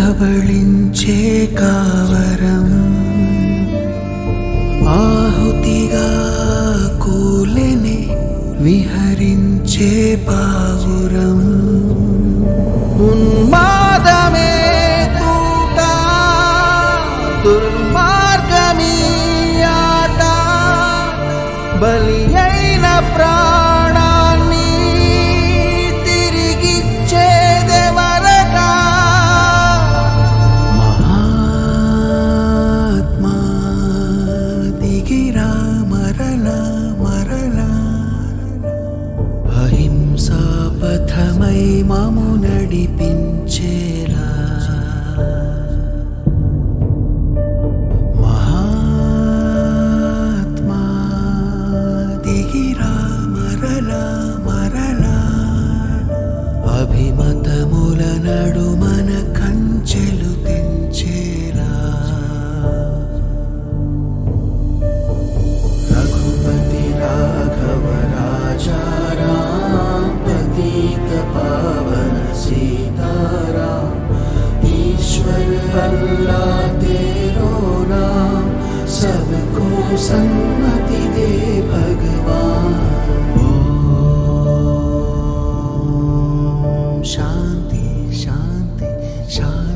కబళించే కావరం ఆహుతిగా కూలెనే విహరించే పావురం ఉన్మాదమే తూట దుర్మార్గమీ ఆట బలి అయిన ప్రాణాన్ని తిరిగిచ్చేదెవరట మహాత్మా దిగిరా మరలా మరలా అహింసా పథమై మాము నడిపించేలా మహాత్మా దిగిరా మరలా మరలా అభిమతముల నడుమన కంచెలు తెంచేలా రఘుపతి రాఘవ రాజారాం పతిత పావన సీతారాం ईश्वर अल्लाह तेरो नाम सबको सन्मति दे भगवान ओम शांति शांति शांति